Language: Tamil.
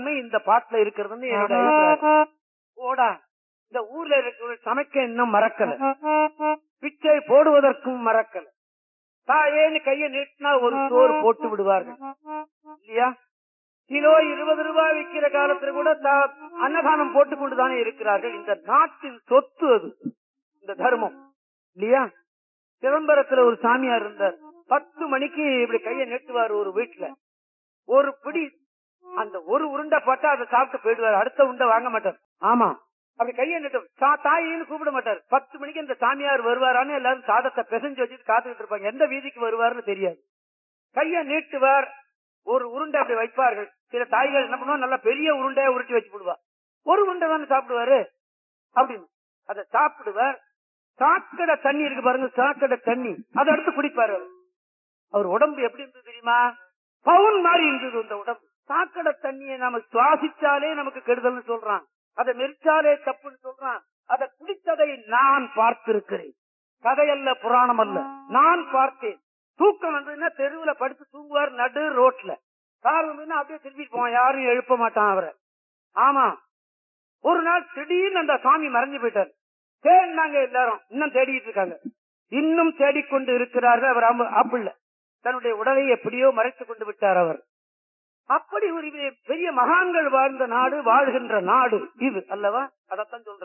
தன்மை இந்த பாட்டுல இருக்கிறதுன்னு என்னோட அபிப்பிராயம். ஓடா இந்த ஊர்ல இருக்கிற சமைக்க இன்னும் மறக்கல பிச்சை போடுவதற்கும் மறக்கல தாயேன்னு கையை நீட்டினா ஒரு சோறு போட்டு விடுவார்கள் இல்லையா கிலோ இருபது ரூபாய் விற்கிற காலத்துல கூட தா- அன்னதானம் போட்டு கொண்டுதானே இருக்கிறார்கள் இந்த நாட்டின் சொத்து அது இந்த தர்மம் இல்லையா சிதம்பரத்துல ஒரு சாமியார் இருந்தார் பத்து மணிக்கு இப்படி கையை நீட்டுவார் ஒரு வீட்டுல ஒரு பிடி அந்த ஒரு உருண்டை போட்டா அதை சாப்பிட்டு போயிடுவார் அடுத்த உருண்டை வாங்க மாட்டார் ஆமா அப்படி கையை நீட்டு தா- தாயின்னு கூப்பிட மாட்டார் பத்து மணிக்கு இந்த சாமியார் வருவாரான்னு எல்லாரும் சாதத்தை பிசைஞ்சு வச்சுட்டு காத்துக்கிட்டு இருப்பாங்க எந்த வீதிக்கு வருவாருன்னு தெரியாது கையை நீட்டுவார் ஒரு உருண்டை அப்படி வைப்பார்கள் சில தாய்கள் என்ன பண்ணுவா நல்ல பெரிய உருண்டையா உருட்டி வச்சு விடுவா ஒரு உருண்டை தானே சாப்பிடுவாரு அப்படின்னு அதை சாப்பிடுவார் சாக்கடை தண்ணி இருக்கு பாருங்க சாக்கடை தண்ணி அதை எடுத்து குடிப்பாரு அவர். அவர் உடம்பு எப்படி இருந்தது தெரியுமா பவுன் மாதிரி இருந்தது அந்த உடம்பு சாக்கடை தண்ணியை நாம சுவாசிச்சாலே நமக்கு கெடுதல்னு சொல்றான் அதை மெரிச்சாலே தப்புன்னு சொல்றான் அதை குடித்ததை நான் பார்த்திருக்கிறேன் கதையல்ல புராணம் அல்ல நான் பார்த்தேன் தூக்கம் வந்ததுன்னா தெருவுல படுத்து தூங்குவார் நடு ரோட்ல கார் வந்ததுன்னா அப்படியே திருப்பி போவான் யாரும் எழுப்ப மாட்டான் அவரை ஆமா ஒரு நாள் திடீர்னு அந்த சாமி மறைஞ்சு போயிட்டார் தேடினாங்க எல்லாரும் இன்னும் தேடிட்டு இருக்காங்க இன்னும் தேடிக்கொண்டு இருக்கிறார்கள் அவர் ஆம்பு- ஆப்பிள்ல தன்னுடைய உடலை எப்படியோ மறைத்துக் கொண்டு விட்டார் அவர் அப்படி ஒரு பெரிய மகான்கள் வாழ்ந்த நாடு வாழ்கின்ற நாடு இது அல்லவா அதைத்தான் சொல்றேன்